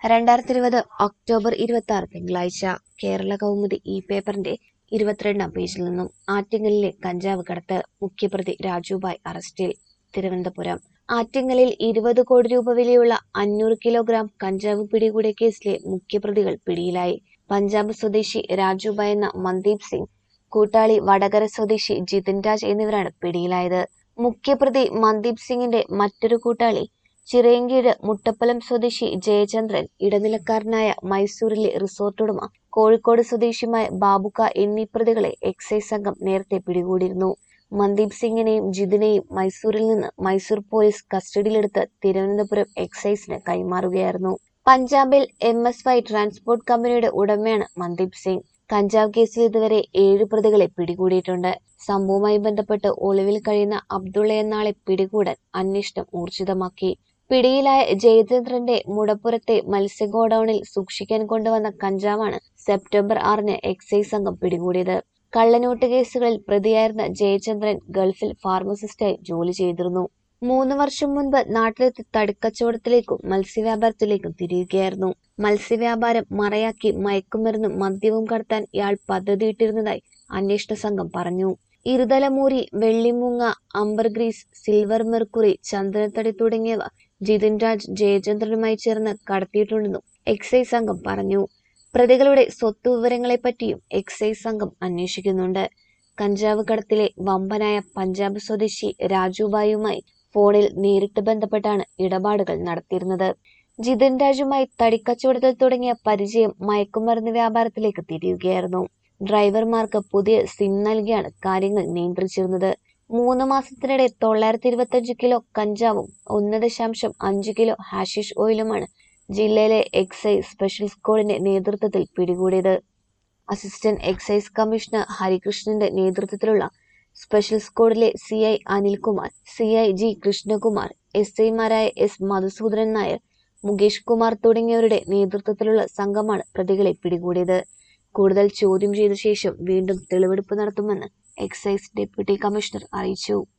രണ്ടായിരത്തി ഇരുപത് ഒക്ടോബർ ഇരുപത്തി ആറ് തിങ്കളാഴ്ച കേരള കൗമുദി ഈ പേപ്പറിന്റെ ഇരുപത്തിരണ്ടാം പേജിൽ നിന്നും ആറ്റിങ്ങലിലെ കഞ്ചാവ് കടത്ത് മുഖ്യപ്രതി രാജുബായ് അറസ്റ്റിൽ തിരുവനന്തപുരം ആറ്റിങ്ങലിൽ ഇരുപത് കോടി രൂപ വിലയുള്ള അഞ്ഞൂറ് കിലോഗ്രാം കഞ്ചാവ് പിടികൂടിയ കേസിലെ മുഖ്യപ്രതികൾ പിടിയിലായി പഞ്ചാബ് സ്വദേശി രാജുബായ് എന്ന മന്ദീപ് സിംഗ് കൂട്ടാളി വടകര സ്വദേശി ജിതിൻ രാജ് എന്നിവരാണ് പിടിയിലായത് മുഖ്യപ്രതി മന്ദീപ് സിംഗിന്റെ മറ്റൊരു കൂട്ടാളി ചിറയൻകീഴ് മുട്ടപ്പലം സ്വദേശി ജയചന്ദ്രൻ ഇടനിലക്കാരനായ മൈസൂരിലെ റിസോർട്ട് ഉടമ കോഴിക്കോട് സ്വദേശിയുമായ ബാബുക്ക എന്നീ പ്രതികളെ എക്സൈസ് സംഘം നേരത്തെ പിടികൂടിയിരുന്നു മന്ദീപ് സിംഗിനെയും ജിതിനെയും മൈസൂരിൽ നിന്ന് മൈസൂർ പോലീസ് കസ്റ്റഡിയിലെടുത്ത് തിരുവനന്തപുരം എക്സൈസിന് കൈമാറുകയായിരുന്നു പഞ്ചാബിൽ എം എസ് വൈ ട്രാൻസ്പോർട്ട് കമ്പനിയുടെ ഉടമയാണ് മന്ദീപ് സിംഗ് കഞ്ചാവ് കേസിൽ ഇതുവരെ ഏഴ് പ്രതികളെ പിടികൂടിയിട്ടുണ്ട് സംഭവവുമായി ബന്ധപ്പെട്ട് ഒളിവിൽ കഴിയുന്ന അബ്ദുള്ള എന്നാളെ പിടികൂടാൻ അന്വേഷണം ഊർജിതമാക്കി പിടിയിലായ ജയചന്ദ്രന്റെ മുടപ്പുറത്തെ മത്സ്യ ഗോഡൌണിൽ സൂക്ഷിക്കാൻ കൊണ്ടുവന്ന കഞ്ചാവാണ് സെപ്റ്റംബർ ആറിന് എക്സൈസ് സംഘം പിടികൂടിയത് കള്ളനോട്ട് കേസുകളിൽ പ്രതിയായിരുന്ന ജയചന്ദ്രൻ ഗൾഫിൽ ഫാർമസിസ്റ്റായി ജോലി ചെയ്തിരുന്നു മൂന്ന് വർഷം മുൻപ് നാട്ടിലെത്തി തടിക്കച്ചവടത്തിലേക്കും മത്സ്യവ്യാപാരത്തിലേക്കും തിരിയുകയായിരുന്നു മത്സ്യവ്യാപാരം മറയാക്കി മയക്കുമരുന്നും മദ്യവും കടത്താൻ ഇയാൾ പദ്ധതിയിട്ടിരുന്നതായി അന്വേഷണ സംഘം പറഞ്ഞു ഇരുതലമൂരി വെള്ളിമുങ്ങ അംബർഗ്രീസ് സിൽവർ മെർക്കുറി ചന്ദനത്തടി തുടങ്ങിയവ ജിതിൻ രാജ് ജയചന്ദ്രനുമായി ചേർന്ന് കടത്തിയിട്ടുണ്ടെന്നും എക്സൈസ് സംഘം പറഞ്ഞു പ്രതികളുടെ സ്വത്ത് വിവരങ്ങളെപ്പറ്റിയും എക്സൈസ് സംഘം അന്വേഷിക്കുന്നുണ്ട് കഞ്ചാവ് കടത്തിലെ വമ്പനായ പഞ്ചാബ് സ്വദേശി രാജുബായുമായി ഫോണിൽ നേരിട്ട് ബന്ധപ്പെട്ടാണ് ഇടപാടുകൾ നടത്തിയിരുന്നത് ജിതിൻ രാജുമായി തടിക്കച്ചവടത്തിൽ തുടങ്ങിയ പരിചയം മയക്കുമരുന്ന് വ്യാപാരത്തിലേക്ക് തിരിയുകയായിരുന്നു ഡ്രൈവർമാർക്ക് പുതിയ സിം നൽകിയാണ് കാര്യങ്ങൾ നിയന്ത്രിച്ചിരുന്നത് മൂന്ന് മാസത്തിനിടെ തൊള്ളായിരത്തി ഇരുപത്തഞ്ച് കിലോ കഞ്ചാവും ഒന്ന് ദശാംശം അഞ്ച് കിലോ ഹാഷിഷ് ഓയിലുമാണ് ജില്ലയിലെ എക്സൈസ് സ്പെഷ്യൽ സ്ക്വാഡിന്റെ നേതൃത്വത്തിൽ പിടികൂടിയത് അസിസ്റ്റന്റ് എക്സൈസ് കമ്മീഷണർ ഹരികൃഷ്ണന്റെ നേതൃത്വത്തിലുള്ള സ്പെഷ്യൽ സ്ക്വാഡിലെ C I Anilkumar C I G Krishnakumar S ഐമാരായ എസ് മധുസൂദനൻ നായർ മുകേഷ് കുമാർ തുടങ്ങിയവരുടെ നേതൃത്വത്തിലുള്ള സംഘമാണ് പ്രതികളെ പിടികൂടിയത് കൂടുതൽ ചോദ്യം ചെയ്ത ശേഷം വീണ്ടും തെളിവെടുപ്പ് നടത്തുമെന്ന് എക്സൈസ് ഡെപ്യൂട്ടി കമ്മീഷണർ അറിയിച്ചു